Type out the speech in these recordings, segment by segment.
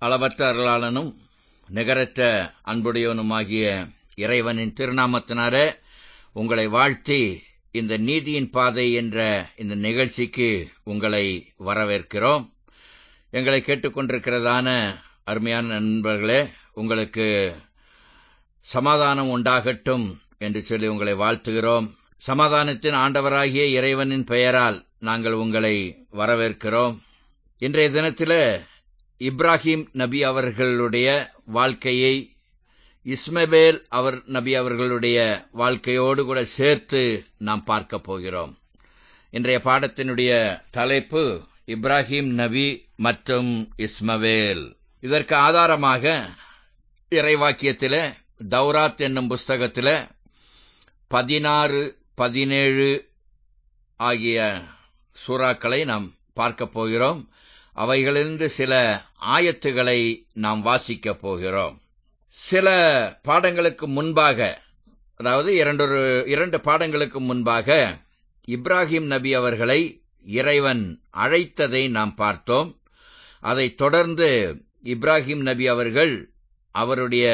அளவற்ற அருளாளனும் நிகரற்ற அன்புடையவனுமாகிய இறைவனின் திருநாமத்தினாரே உங்களை வாழ்த்தி இந்த நீதியின் பாதை என்ற இந்த நிகழ்ச்சிக்கு உங்களை வரவேற்கிறோம் எங்களை கேட்டுக்கொண்டிருக்கிறதான அருமையான நண்பர்களே உங்களுக்கு சமாதானம் உண்டாகட்டும் என்று சொல்லி உங்களை வாழ்த்துகிறோம் சமாதானத்தின் ஆண்டவராகிய இறைவனின் பெயரால் நாங்கள் உங்களை வரவேற்கிறோம் இன்றைய தினத்தில் இப்ராஹிம் நபி அவர்களுடைய வாழ்க்கையை இஸ்மபேல் அவர் நபி அவர்களுடைய வாழ்க்கையோடு கூட சேர்த்து நாம் பார்க்க போகிறோம் இன்றைய பாடத்தினுடைய தலைப்பு இப்ராஹிம் நபி மற்றும் இஸ்மவேல் இதற்கு ஆதாரமாக இறைவாக்கியத்தில் தௌராத் என்னும் புஸ்தகத்தில் பதினாறு பதினேழு ஆகிய சூறாக்களை நாம் பார்க்க போகிறோம் அவைகளிலிருந்து சில ஆயத்துகளை நாம் வாசிக்கப் போகிறோம் சில பாடங்களுக்கு முன்பாக அதாவது இரண்டொரு இரண்டு பாடங்களுக்கு முன்பாக இப்ராஹிம் நபி அவர்களை இறைவன் அழைத்ததை நாம் பார்த்தோம் அதைத் தொடர்ந்து இப்ராஹிம் நபி அவர்கள் அவருடைய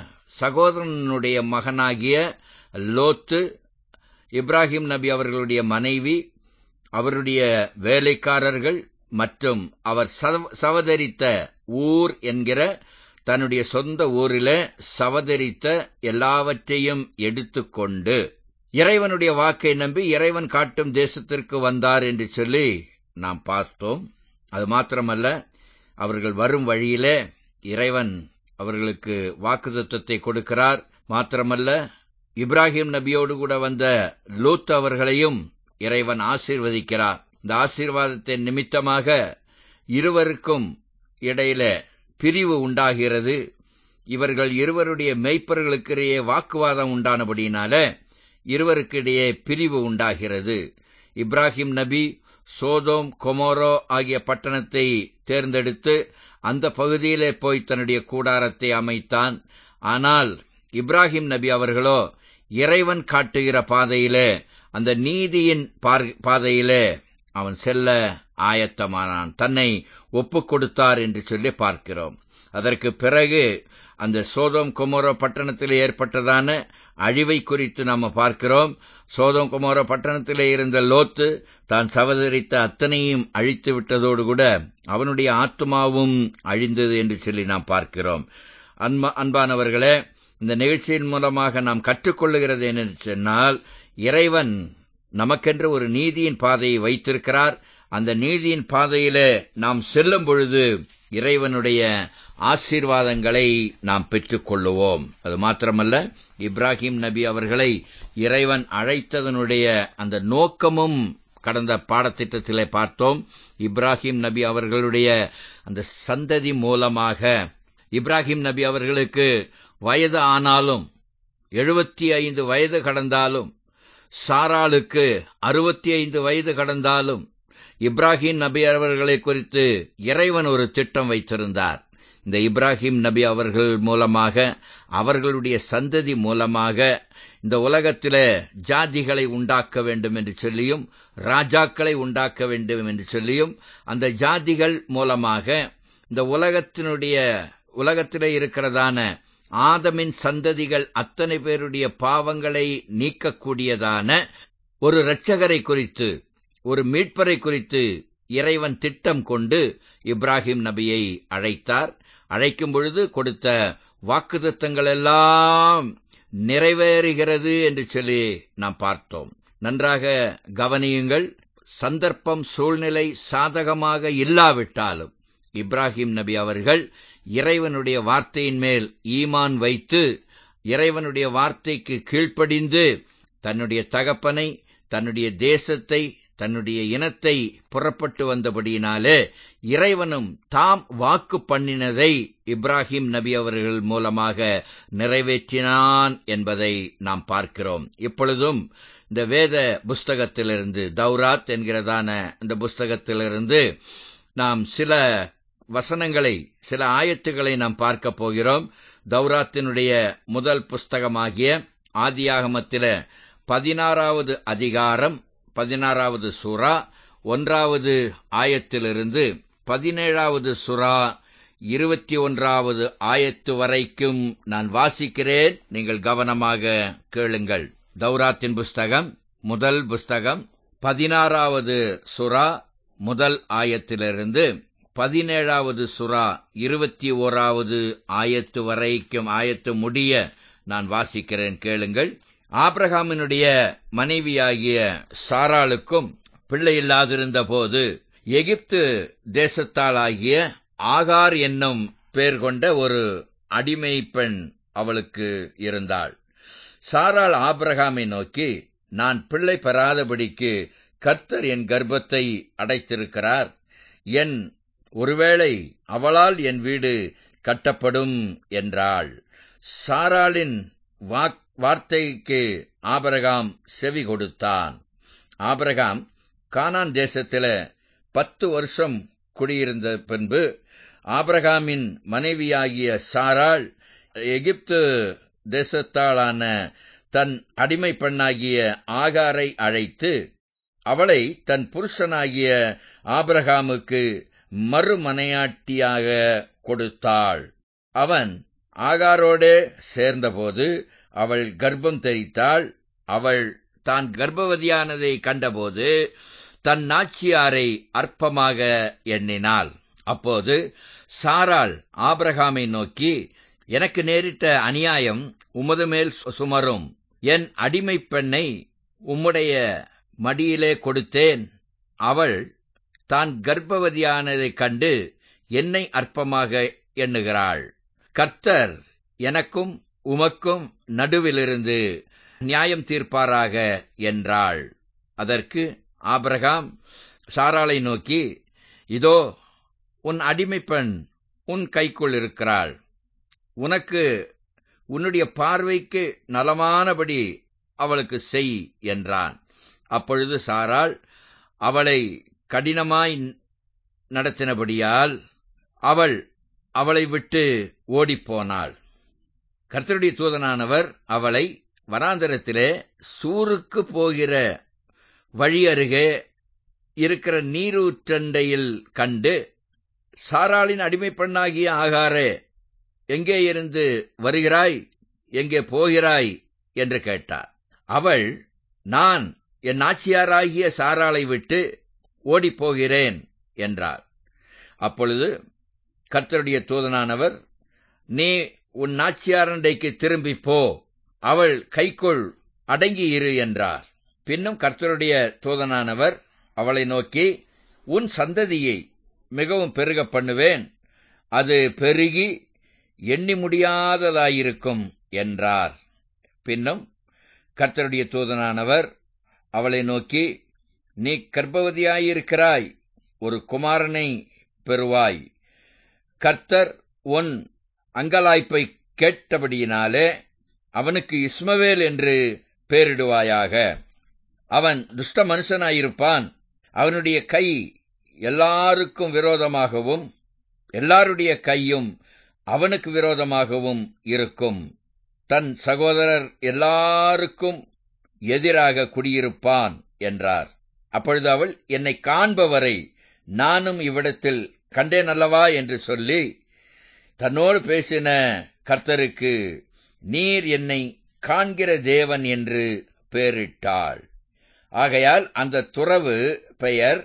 சகோதரனுடைய மகனாகிய லோத்து இப்ராஹிம் நபி அவர்களுடைய மனைவி அவருடைய வேலைக்காரர்கள் மற்றும் அவர் சவதரித்த ஊர் என்கிற தன்னுடைய சொந்த ஊரில் சவதரித்த எல்லாவற்றையும் எடுத்துக்கொண்டு இறைவனுடைய வாக்கை நம்பி இறைவன் காட்டும் தேசத்திற்கு வந்தார் என்று சொல்லி நாம் பார்த்தோம் அது மாத்திரமல்ல அவர்கள் வரும் வழியிலே இறைவன் அவர்களுக்கு வாக்குதத்தத்தை கொடுக்கிறார் மாத்திரமல்ல இப்ராஹிம் நபியோடு கூட வந்த லூத் அவர்களையும் இறைவன் ஆசீர்வதிக்கிறார் இந்த ஆசீர்வாதத்தின் நிமித்தமாக இருவருக்கும் இடையில பிரிவு உண்டாகிறது இவர்கள் இருவருடைய மெய்ப்பர்களுக்கிடையே வாக்குவாதம் உண்டானபடியினால இருவருக்கிடையே பிரிவு உண்டாகிறது இப்ராஹிம் நபி சோதோம் கொமோரோ ஆகிய பட்டணத்தை தேர்ந்தெடுத்து அந்த பகுதியிலே போய் தன்னுடைய கூடாரத்தை அமைத்தான் ஆனால் இப்ராஹிம் நபி அவர்களோ இறைவன் காட்டுகிற பாதையிலே அந்த நீதியின் பாதையிலே அவன் செல்ல ஆயத்தமானான் தன்னை ஒப்புக் கொடுத்தார் என்று சொல்லி பார்க்கிறோம் அதற்கு பிறகு அந்த சோதோம் குமோரோ பட்டணத்தில் ஏற்பட்டதான அழிவை குறித்து நாம் பார்க்கிறோம் சோதோம் குமோரோ பட்டணத்திலே இருந்த லோத்து தான் சவதரித்த அத்தனையும் அழித்து விட்டதோடு கூட அவனுடைய ஆத்மாவும் அழிந்தது என்று சொல்லி நாம் பார்க்கிறோம் அன்பா அன்பானவர்களே இந்த நிகழ்ச்சியின் மூலமாக நாம் கற்றுக்கொள்ளுகிறது என்று சொன்னால் இறைவன் நமக்கென்று ஒரு நீதியின் பாதையை வைத்திருக்கிறார் அந்த நீதியின் பாதையிலே நாம் செல்லும் பொழுது இறைவனுடைய ஆசீர்வாதங்களை நாம் பெற்றுக் கொள்ளுவோம் அது மாத்திரமல்ல இப்ராஹிம் நபி அவர்களை இறைவன் அழைத்ததனுடைய அந்த நோக்கமும் கடந்த பாடத்திட்டத்திலே பார்த்தோம் இப்ராஹிம் நபி அவர்களுடைய அந்த சந்ததி மூலமாக இப்ராஹிம் நபி அவர்களுக்கு வயது ஆனாலும் எழுபத்தி ஐந்து வயது கடந்தாலும் சாராளுக்கு அறுபத்தி ஐந்து வயது கடந்தாலும் இப்ராஹிம் நபி அவர்களை குறித்து இறைவன் ஒரு திட்டம் வைத்திருந்தார் இந்த இப்ராஹிம் நபி அவர்கள் மூலமாக அவர்களுடைய சந்ததி மூலமாக இந்த உலகத்தில ஜாதிகளை உண்டாக்க வேண்டும் என்று சொல்லியும் ராஜாக்களை உண்டாக்க வேண்டும் என்று சொல்லியும் அந்த ஜாதிகள் மூலமாக இந்த உலகத்தினுடைய உலகத்திலே இருக்கிறதான ஆதமின் சந்ததிகள் அத்தனை பேருடைய பாவங்களை நீக்கக்கூடியதான ஒரு இரட்சகரை குறித்து ஒரு மீட்பரை குறித்து இறைவன் திட்டம் கொண்டு இப்ராஹிம் நபியை அழைத்தார் அழைக்கும் பொழுது கொடுத்த வாக்குதத்தங்கள் எல்லாம் நிறைவேறுகிறது என்று சொல்லி நாம் பார்த்தோம் நன்றாக கவனியுங்கள் சந்தர்ப்பம் சூழ்நிலை சாதகமாக இல்லாவிட்டாலும் இப்ராஹிம் நபி அவர்கள் இறைவனுடைய வார்த்தையின் மேல் ஈமான் வைத்து இறைவனுடைய வார்த்தைக்கு கீழ்ப்படிந்து தன்னுடைய தகப்பனை தன்னுடைய தேசத்தை தன்னுடைய இனத்தை புறப்பட்டு வந்தபடியினாலே இறைவனும் தாம் வாக்கு பண்ணினதை இப்ராஹிம் நபி அவர்கள் மூலமாக நிறைவேற்றினான் என்பதை நாம் பார்க்கிறோம் இப்பொழுதும் இந்த வேத புஸ்தகத்திலிருந்து தௌராத் என்கிறதான இந்த புஸ்தகத்திலிருந்து நாம் சில வசனங்களை சில ஆயத்துகளை நாம் பார்க்க போகிறோம் தௌராத்தினுடைய முதல் புஸ்தகமாகிய ஆதியாகமத்தில பதினாறாவது அதிகாரம் பதினாறாவது சுறா ஒன்றாவது ஆயத்திலிருந்து பதினேழாவது சுறா இருபத்தி ஒன்றாவது ஆயத்து வரைக்கும் நான் வாசிக்கிறேன் நீங்கள் கவனமாக கேளுங்கள் தௌராத்தின் புஸ்தகம் முதல் புஸ்தகம் பதினாறாவது சுறா முதல் ஆயத்திலிருந்து பதினேழாவது சுறா இருபத்தி ஓராவது ஆயத்து வரைக்கும் ஆயத்து முடிய நான் வாசிக்கிறேன் கேளுங்கள் ஆப்ரஹாமினுடைய மனைவியாகிய சாராளுக்கும் பிள்ளை இல்லாதிருந்த போது எகிப்து தேசத்தாளாகிய ஆகார் என்னும் பேர் கொண்ட ஒரு அடிமை பெண் அவளுக்கு இருந்தாள் சாராள் ஆபிரகாமை நோக்கி நான் பிள்ளை பெறாதபடிக்கு கர்த்தர் என் கர்ப்பத்தை அடைத்திருக்கிறார் என் ஒருவேளை அவளால் என் வீடு கட்டப்படும் என்றாள் சாராளின் வார்த்தைக்கு ஆபரகாம் செவி கொடுத்தான் ஆபரகாம் கானான் தேசத்தில பத்து வருஷம் குடியிருந்த பின்பு ஆபரகாமின் மனைவியாகிய சாராள் எகிப்து தேசத்தாளான தன் அடிமை பெண்ணாகிய ஆகாரை அழைத்து அவளை தன் புருஷனாகிய ஆபிரகாமுக்கு மறுமனையாட்டியாக கொடுத்தாள் அவன் ஆகாரோடே சேர்ந்தபோது அவள் கர்ப்பம் தரித்தாள் அவள் தான் கர்ப்பவதியானதை கண்டபோது தன் நாச்சியாரை அற்பமாக எண்ணினாள் அப்போது சாராள் ஆபிரகாமை நோக்கி எனக்கு நேரிட்ட அநியாயம் உமது மேல் சுமரும் என் அடிமை பெண்ணை உம்முடைய மடியிலே கொடுத்தேன் அவள் தான் கர்ப்பவதியானதைக் கண்டு என்னை அற்பமாக எண்ணுகிறாள் கர்த்தர் எனக்கும் உமக்கும் நடுவிலிருந்து நியாயம் தீர்ப்பாராக என்றாள் அதற்கு ஆபிரகாம் சாராளை நோக்கி இதோ உன் அடிமை பெண் உன் கைக்குள் இருக்கிறாள் உனக்கு உன்னுடைய பார்வைக்கு நலமானபடி அவளுக்கு செய் என்றான் அப்பொழுது சாராள் அவளை கடினமாய் நடத்தினபடியால் அவள் அவளை விட்டு ஓடிப்போனாள் கர்த்தருடைய தூதனானவர் அவளை வனாந்தரத்திலே சூருக்கு போகிற வழி அருகே இருக்கிற நீரூற்றண்டையில் கண்டு சாராளின் அடிமை பெண்ணாகிய ஆகாரே எங்கே இருந்து வருகிறாய் எங்கே போகிறாய் என்று கேட்டார் அவள் நான் என் நாச்சியாராகிய சாராளை விட்டு ஓடிப்போகிறேன் என்றார் அப்பொழுது கர்த்தருடைய தூதனானவர் நீ உன் நாச்சியாரண்டைக்கு திரும்பி போ அவள் கைக்குள் அடங்கி இரு என்றார் பின்னும் கர்த்தருடைய தூதனானவர் அவளை நோக்கி உன் சந்ததியை மிகவும் பெருக பண்ணுவேன் அது பெருகி எண்ணி முடியாததாயிருக்கும் என்றார் பின்னும் கர்த்தருடைய தூதனானவர் அவளை நோக்கி நீ கர்ப்பவதியாயிருக்கிறாய் ஒரு குமாரனை பெறுவாய் கர்த்தர் உன் அங்கலாய்ப்பை கேட்டபடியினாலே அவனுக்கு இஸ்மவேல் என்று பெயரிடுவாயாக அவன் துஷ்ட மனுஷனாயிருப்பான் அவனுடைய கை எல்லாருக்கும் விரோதமாகவும் எல்லாருடைய கையும் அவனுக்கு விரோதமாகவும் இருக்கும் தன் சகோதரர் எல்லாருக்கும் எதிராக குடியிருப்பான் என்றார் அப்பொழுது அவள் என்னை காண்பவரை நானும் இவ்விடத்தில் கண்டேன் அல்லவா என்று சொல்லி தன்னோடு பேசின கர்த்தருக்கு நீர் என்னை காண்கிற தேவன் என்று பெயரிட்டாள் ஆகையால் அந்த துறவு பெயர்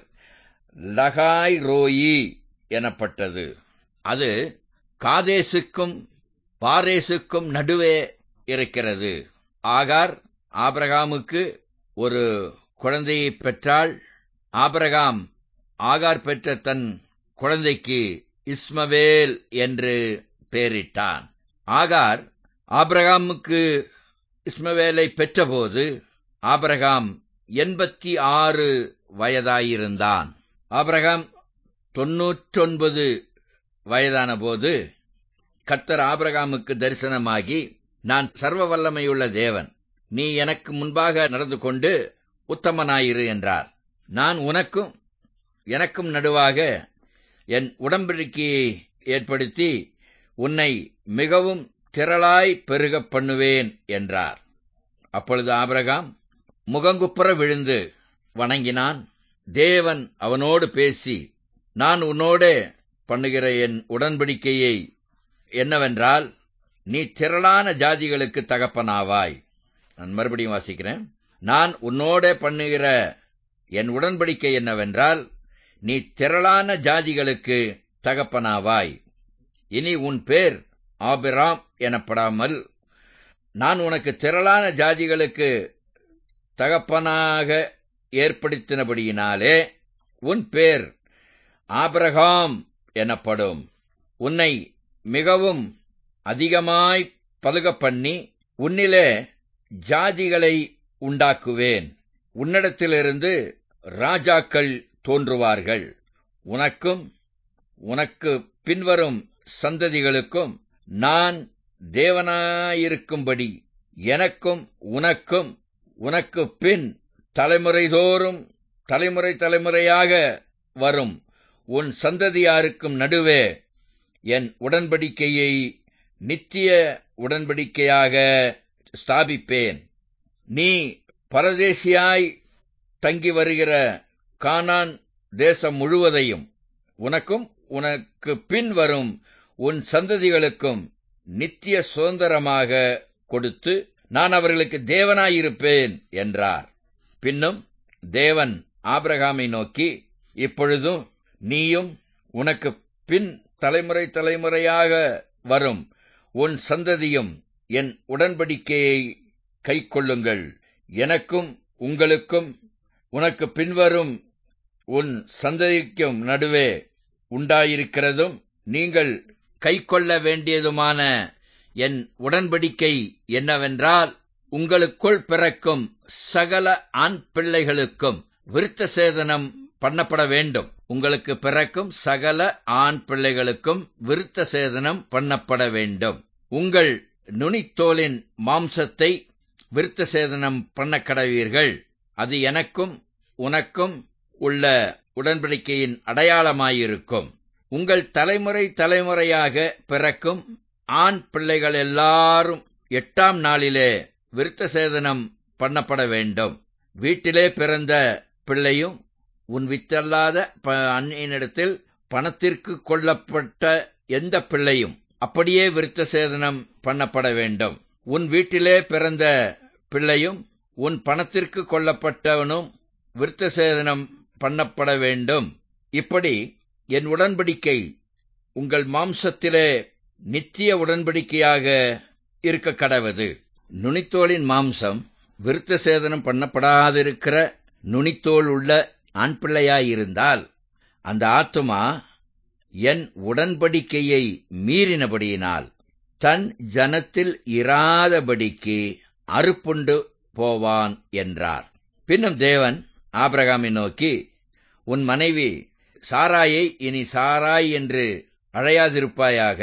லகாய் ரோயி எனப்பட்டது அது காதேசுக்கும் பாரேசுக்கும் நடுவே இருக்கிறது ஆகார் ஆபிரகாமுக்கு ஒரு குழந்தையை பெற்றாள் ஆபிரகாம் ஆகார் பெற்ற தன் குழந்தைக்கு இஸ்மவேல் என்று பெயரிட்டான் ஆகார் ஆபிரகாமுக்கு இஸ்மவேலை பெற்றபோது ஆபிரகாம் எண்பத்தி ஆறு வயதாயிருந்தான் ஆபிரகாம் தொன்னூற்றொன்பது வயதான போது கர்த்தர் ஆபிரகாமுக்கு தரிசனமாகி நான் சர்வ வல்லமையுள்ள தேவன் நீ எனக்கு முன்பாக நடந்து கொண்டு உத்தமனாயிரு என்றார் நான் உனக்கும் எனக்கும் நடுவாக என் உடன்படிக்கையை ஏற்படுத்தி உன்னை மிகவும் திரளாய் பெருகப் பண்ணுவேன் என்றார் அப்பொழுது ஆபிரகாம் முகங்குப்புற விழுந்து வணங்கினான் தேவன் அவனோடு பேசி நான் உன்னோடே பண்ணுகிற என் உடன்படிக்கையை என்னவென்றால் நீ திரளான ஜாதிகளுக்கு தகப்பனாவாய் நான் மறுபடியும் வாசிக்கிறேன் நான் உன்னோட பண்ணுகிற என் உடன்படிக்கை என்னவென்றால் நீ திரளான ஜாதிகளுக்கு தகப்பனாவாய் இனி உன் பேர் ஆபிராம் எனப்படாமல் நான் உனக்கு திரளான ஜாதிகளுக்கு தகப்பனாக ஏற்படுத்தினபடியினாலே உன் பேர் ஆபிரகாம் எனப்படும் உன்னை மிகவும் அதிகமாய் பலுக பண்ணி உன்னிலே ஜாதிகளை உண்டாக்குவேன் உன்னிடத்திலிருந்து ராஜாக்கள் தோன்றுவார்கள் உனக்கும் உனக்கு பின்வரும் சந்ததிகளுக்கும் நான் தேவனாயிருக்கும்படி எனக்கும் உனக்கும் உனக்கு பின் தலைமுறைதோறும் தலைமுறை தலைமுறையாக வரும் உன் சந்ததியாருக்கும் நடுவே என் உடன்படிக்கையை நித்திய உடன்படிக்கையாக ஸ்தாபிப்பேன் நீ பரதேசியாய் தங்கி வருகிற கானான் தேசம் முழுவதையும் உனக்கும் உனக்கு பின் வரும் உன் சந்ததிகளுக்கும் நித்திய சுதந்திரமாக கொடுத்து நான் அவர்களுக்கு தேவனாயிருப்பேன் என்றார் பின்னும் தேவன் ஆபிரகாமை நோக்கி இப்பொழுதும் நீயும் உனக்கு பின் தலைமுறை தலைமுறையாக வரும் உன் சந்ததியும் என் உடன்படிக்கையை கைக்கொள்ளுங்கள் எனக்கும் உங்களுக்கும் உனக்கு பின்வரும் உன் சந்ததிக்கும் நடுவே உண்டாயிருக்கிறதும் நீங்கள் கைக்கொள்ள வேண்டியதுமான என் உடன்படிக்கை என்னவென்றால் உங்களுக்குள் பிறக்கும் சகல ஆண் பிள்ளைகளுக்கும் விருத்த சேதனம் பண்ணப்பட வேண்டும் உங்களுக்கு பிறக்கும் சகல ஆண் பிள்ளைகளுக்கும் விருத்த சேதனம் பண்ணப்பட வேண்டும் உங்கள் நுனித்தோலின் மாம்சத்தை விருத்த சேதனம் பண்ண கடவீர்கள் அது எனக்கும் உனக்கும் உள்ள உடன்படிக்கையின் அடையாளமாயிருக்கும் உங்கள் தலைமுறை தலைமுறையாக பிறக்கும் ஆண் பிள்ளைகள் எல்லாரும் எட்டாம் நாளிலே விருத்த சேதனம் பண்ணப்பட வேண்டும் வீட்டிலே பிறந்த பிள்ளையும் உன் வித்தல்லாத அன்னியினிடத்தில் பணத்திற்கு கொள்ளப்பட்ட எந்த பிள்ளையும் அப்படியே விருத்த சேதனம் பண்ணப்பட வேண்டும் உன் வீட்டிலே பிறந்த பிள்ளையும் உன் பணத்திற்கு கொள்ளப்பட்டவனும் விருத்த சேதனம் பண்ணப்பட வேண்டும் இப்படி என் உடன்படிக்கை உங்கள் மாம்சத்திலே நித்திய உடன்படிக்கையாக இருக்க கடவது நுனித்தோலின் மாம்சம் விருத்த சேதனம் பண்ணப்படாதிருக்கிற நுனித்தோல் உள்ள ஆண் பிள்ளையாயிருந்தால் அந்த ஆத்துமா என் உடன்படிக்கையை மீறினபடியினால் தன் ஜனத்தில் இராதபடிக்கு அறுப்புண்டு போவான் என்றார் பின்னும் தேவன் ஆபிரகாமை நோக்கி உன் மனைவி சாராயை இனி சாராய் என்று அழையாதிருப்பாயாக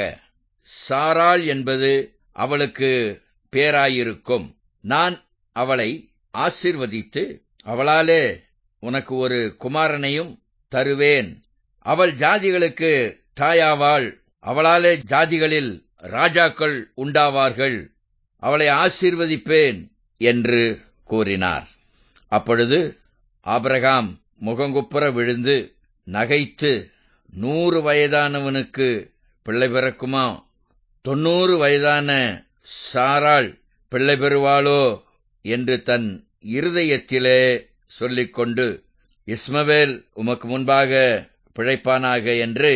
சாராள் என்பது அவளுக்கு பேராயிருக்கும் நான் அவளை ஆசிர்வதித்து அவளாலே உனக்கு ஒரு குமாரனையும் தருவேன் அவள் ஜாதிகளுக்கு தாயாவாள் அவளாலே ஜாதிகளில் ராஜாக்கள் உண்டாவார்கள் அவளை ஆசீர்வதிப்பேன் என்று கூறினார் அப்பொழுது ஆபிரகாம் முகங்குப்புற விழுந்து நகைத்து நூறு வயதானவனுக்கு பிள்ளை பிறக்குமா தொன்னூறு வயதான சாராள் பிள்ளை பெறுவாளோ என்று தன் இருதயத்திலே சொல்லிக்கொண்டு இஸ்மவேல் உமக்கு முன்பாக பிழைப்பானாக என்று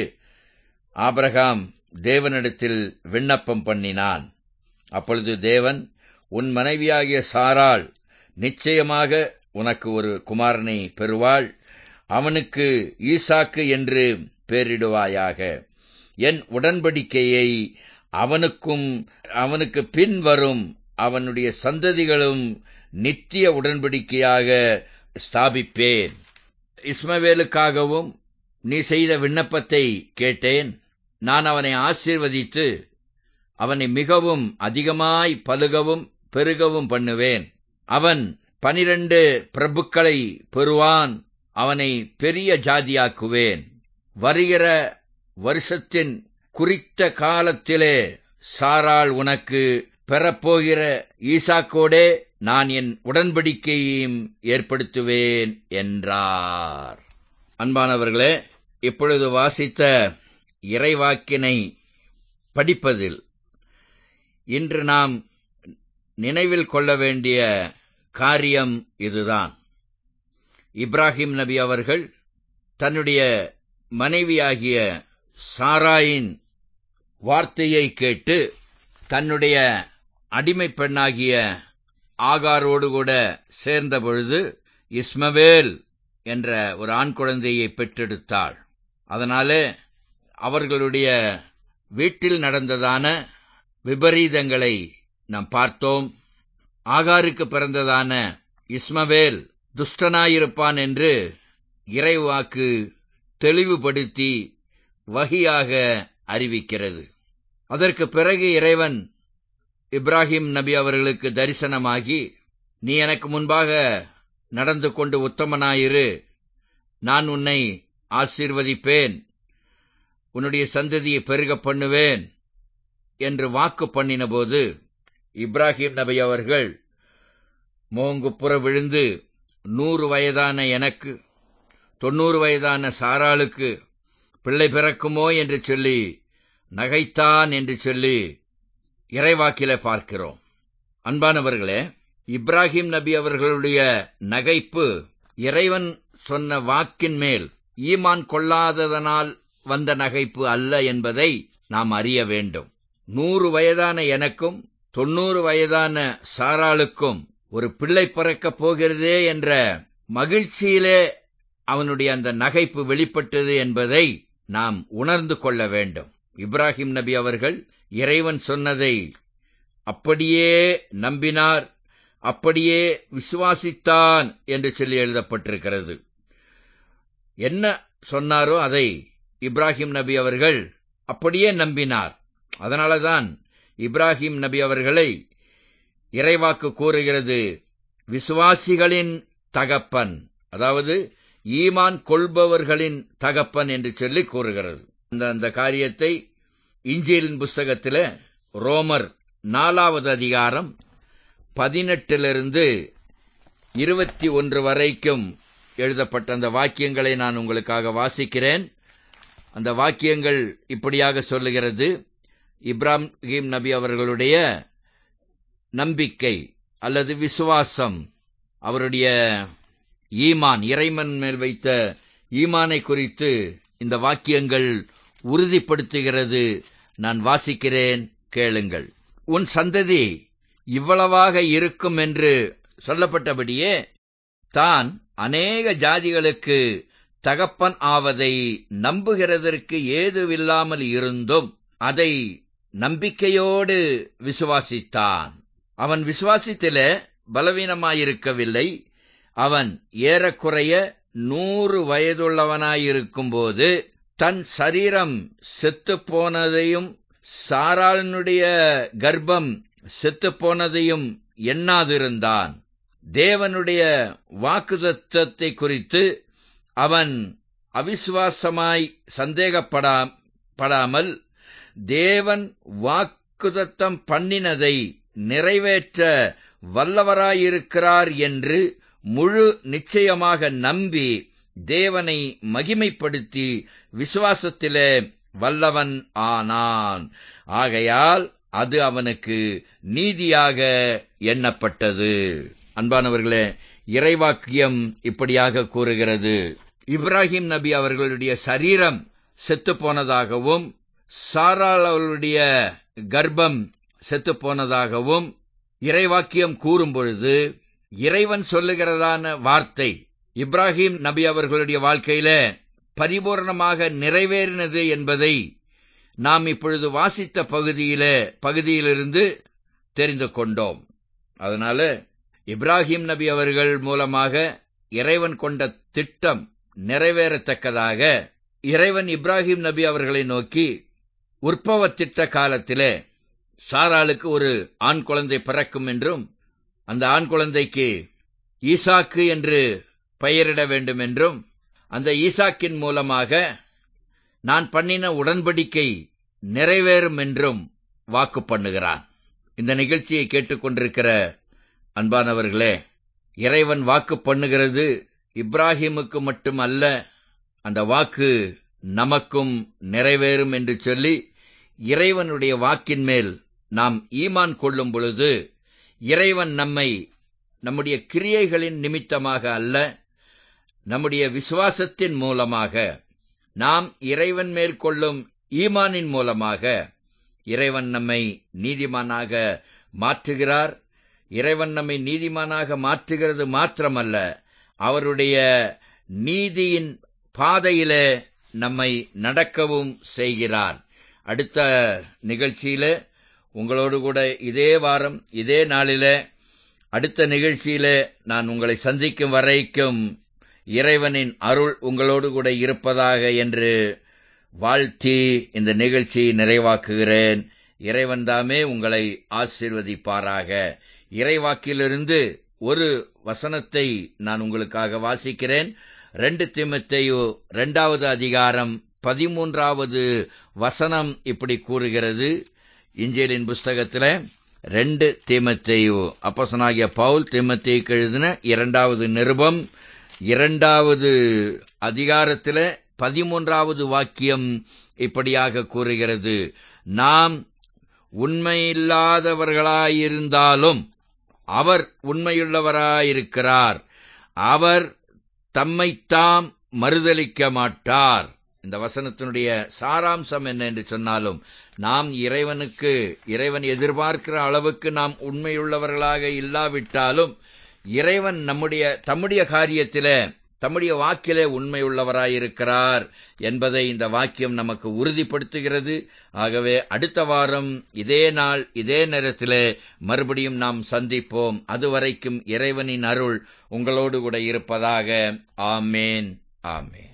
ஆபிரகாம் தேவனிடத்தில் விண்ணப்பம் பண்ணினான் அப்பொழுது தேவன் உன் மனைவியாகிய சாராள் நிச்சயமாக உனக்கு ஒரு குமாரனை பெறுவாள் அவனுக்கு ஈசாக்கு என்று பெயரிடுவாயாக என் உடன்படிக்கையை அவனுக்கும் அவனுக்கு பின் வரும் அவனுடைய சந்ததிகளும் நித்திய உடன்படிக்கையாக ஸ்தாபிப்பேன் இஸ்மவேலுக்காகவும் நீ செய்த விண்ணப்பத்தை கேட்டேன் நான் அவனை ஆசீர்வதித்து அவனை மிகவும் அதிகமாய் பலுகவும் பெருகவும் பண்ணுவேன் அவன் பனிரண்டு பிரபுக்களை பெறுவான் அவனை பெரிய ஜாதியாக்குவேன் வருகிற வருஷத்தின் குறித்த காலத்திலே சாராள் உனக்கு பெறப்போகிற ஈசாக்கோடே நான் என் உடன்படிக்கையையும் ஏற்படுத்துவேன் என்றார் அன்பானவர்களே இப்பொழுது வாசித்த இறைவாக்கினை படிப்பதில் இன்று நாம் நினைவில் கொள்ள வேண்டிய காரியம் இதுதான் இப்ராஹிம் நபி அவர்கள் தன்னுடைய மனைவியாகிய சாராயின் வார்த்தையை கேட்டு தன்னுடைய அடிமை பெண்ணாகிய ஆகாரோடு கூட சேர்ந்த பொழுது இஸ்மவேல் என்ற ஒரு ஆண் குழந்தையை பெற்றெடுத்தாள் அதனாலே அவர்களுடைய வீட்டில் நடந்ததான விபரீதங்களை நாம் பார்த்தோம் ஆகாருக்கு பிறந்ததான இஸ்மவேல் துஷ்டனாயிருப்பான் என்று இறைவாக்கு தெளிவுபடுத்தி வகியாக அறிவிக்கிறது அதற்கு பிறகு இறைவன் இப்ராஹிம் நபி அவர்களுக்கு தரிசனமாகி நீ எனக்கு முன்பாக நடந்து கொண்டு உத்தமனாயிரு நான் உன்னை ஆசீர்வதிப்பேன் உன்னுடைய சந்ததியை பெருக பண்ணுவேன் என்று வாக்கு பண்ணினபோது இப்ராஹிம் நபி அவர்கள் மோங்குப்புற விழுந்து நூறு வயதான எனக்கு தொண்ணூறு வயதான சாராளுக்கு பிள்ளை பிறக்குமோ என்று சொல்லி நகைத்தான் என்று சொல்லி இறைவாக்கில பார்க்கிறோம் அன்பானவர்களே இப்ராஹிம் நபி அவர்களுடைய நகைப்பு இறைவன் சொன்ன வாக்கின் மேல் ஈமான் கொள்ளாததனால் வந்த நகைப்பு அல்ல என்பதை நாம் அறிய வேண்டும் நூறு வயதான எனக்கும் தொண்ணூறு வயதான சாராளுக்கும் ஒரு பிள்ளை பிறக்கப் போகிறதே என்ற மகிழ்ச்சியிலே அவனுடைய அந்த நகைப்பு வெளிப்பட்டது என்பதை நாம் உணர்ந்து கொள்ள வேண்டும் இப்ராஹிம் நபி அவர்கள் இறைவன் சொன்னதை அப்படியே நம்பினார் அப்படியே விசுவாசித்தான் என்று சொல்லி எழுதப்பட்டிருக்கிறது என்ன சொன்னாரோ அதை இப்ராஹிம் நபி அவர்கள் அப்படியே நம்பினார் அதனாலதான் இப்ராஹிம் நபி அவர்களை இறைவாக்கு கூறுகிறது விசுவாசிகளின் தகப்பன் அதாவது ஈமான் கொள்பவர்களின் தகப்பன் என்று சொல்லி கூறுகிறது அந்த அந்த காரியத்தை இஞ்சியலின் புஸ்தகத்தில் ரோமர் நாலாவது அதிகாரம் பதினெட்டிலிருந்து இருபத்தி ஒன்று வரைக்கும் எழுதப்பட்ட அந்த வாக்கியங்களை நான் உங்களுக்காக வாசிக்கிறேன் அந்த வாக்கியங்கள் இப்படியாக சொல்லுகிறது இப்ராஹிம் நபி அவர்களுடைய நம்பிக்கை அல்லது விசுவாசம் அவருடைய ஈமான் இறைமன் மேல் வைத்த ஈமானை குறித்து இந்த வாக்கியங்கள் உறுதிப்படுத்துகிறது நான் வாசிக்கிறேன் கேளுங்கள் உன் சந்ததி இவ்வளவாக இருக்கும் என்று சொல்லப்பட்டபடியே தான் அநேக ஜாதிகளுக்கு தகப்பன் ஆவதை நம்புகிறதற்கு ஏதுவில்லாமல் இருந்தும் அதை நம்பிக்கையோடு விசுவாசித்தான் அவன் விசுவாசித்தில பலவீனமாயிருக்கவில்லை அவன் ஏறக்குறைய நூறு வயதுள்ளவனாயிருக்கும்போது தன் சரீரம் செத்துப் போனதையும் சாராளனுடைய கர்ப்பம் செத்துப் போனதையும் எண்ணாதிருந்தான் தேவனுடைய வாக்குதத்தத்தை குறித்து அவன் அவிசுவாசமாய் சந்தேகப்படாமல் தேவன் வாக்குதத்தம் பண்ணினதை நிறைவேற்ற வல்லவராயிருக்கிறார் என்று முழு நிச்சயமாக நம்பி தேவனை மகிமைப்படுத்தி விசுவாசத்திலே வல்லவன் ஆனான் ஆகையால் அது அவனுக்கு நீதியாக எண்ணப்பட்டது அன்பானவர்களே இறைவாக்கியம் இப்படியாக கூறுகிறது இப்ராஹிம் நபி அவர்களுடைய சரீரம் செத்து போனதாகவும் சாராள் அவர்களுடைய கர்ப்பம் செத்து போனதாகவும் இறைவாக்கியம் கூறும் பொழுது இறைவன் சொல்லுகிறதான வார்த்தை இப்ராஹிம் நபி அவர்களுடைய வாழ்க்கையில பரிபூர்ணமாக நிறைவேறினது என்பதை நாம் இப்பொழுது வாசித்த பகுதியில பகுதியிலிருந்து தெரிந்து கொண்டோம் அதனால இப்ராஹிம் நபி அவர்கள் மூலமாக இறைவன் கொண்ட திட்டம் நிறைவேறத்தக்கதாக இறைவன் இப்ராஹிம் நபி அவர்களை நோக்கி உற்பவ திட்ட காலத்திலே சாராளுக்கு ஒரு ஆண் குழந்தை பிறக்கும் என்றும் அந்த ஆண் குழந்தைக்கு ஈசாக்கு என்று பெயரிட வேண்டும் என்றும் அந்த ஈசாக்கின் மூலமாக நான் பண்ணின உடன்படிக்கை நிறைவேறும் என்றும் வாக்கு பண்ணுகிறான் இந்த நிகழ்ச்சியை கேட்டுக்கொண்டிருக்கிற அன்பானவர்களே இறைவன் வாக்கு பண்ணுகிறது இப்ராஹிமுக்கு மட்டும் அல்ல அந்த வாக்கு நமக்கும் நிறைவேறும் என்று சொல்லி இறைவனுடைய வாக்கின் மேல் நாம் ஈமான் கொள்ளும் பொழுது இறைவன் நம்மை நம்முடைய கிரியைகளின் நிமித்தமாக அல்ல நம்முடைய விசுவாசத்தின் மூலமாக நாம் இறைவன் மேல் கொள்ளும் ஈமானின் மூலமாக இறைவன் நம்மை நீதிமானாக மாற்றுகிறார் இறைவன் நம்மை நீதிமானாக மாற்றுகிறது மாத்திரமல்ல அவருடைய நீதியின் பாதையிலே நம்மை நடக்கவும் செய்கிறார் அடுத்த நிகழ்ச்சியில உங்களோடு கூட இதே வாரம் இதே நாளில அடுத்த நிகழ்ச்சியில நான் உங்களை சந்திக்கும் வரைக்கும் இறைவனின் அருள் உங்களோடு கூட இருப்பதாக என்று வாழ்த்தி இந்த நிகழ்ச்சியை நிறைவாக்குகிறேன் இறைவன் தாமே உங்களை ஆசீர்வதிப்பாராக இறைவாக்கிலிருந்து ஒரு வசனத்தை நான் உங்களுக்காக வாசிக்கிறேன் ரெண்டு திமுத்தையோ இரண்டாவது அதிகாரம் பதிமூன்றாவது வசனம் இப்படி கூறுகிறது இஞ்சேலின் புஸ்தகத்தில் ரெண்டு தீமத்தையோ அப்பசனாகிய பவுல் தீமத்தைக்கு எழுதின இரண்டாவது நிருபம் இரண்டாவது அதிகாரத்தில் பதிமூன்றாவது வாக்கியம் இப்படியாக கூறுகிறது நாம் உண்மையில்லாதவர்களாயிருந்தாலும் அவர் உண்மையுள்ளவராயிருக்கிறார் அவர் தம்மைத்தாம் மறுதலிக்க மாட்டார் இந்த வசனத்தினுடைய சாராம்சம் என்ன என்று சொன்னாலும் நாம் இறைவனுக்கு இறைவன் எதிர்பார்க்கிற அளவுக்கு நாம் உண்மையுள்ளவர்களாக இல்லாவிட்டாலும் இறைவன் நம்முடைய தம்முடைய காரியத்திலே தம்முடைய வாக்கிலே உண்மையுள்ளவராயிருக்கிறார் என்பதை இந்த வாக்கியம் நமக்கு உறுதிப்படுத்துகிறது ஆகவே அடுத்த வாரம் இதே நாள் இதே நேரத்திலே மறுபடியும் நாம் சந்திப்போம் அதுவரைக்கும் இறைவனின் அருள் உங்களோடு கூட இருப்பதாக ஆமேன் ஆமேன்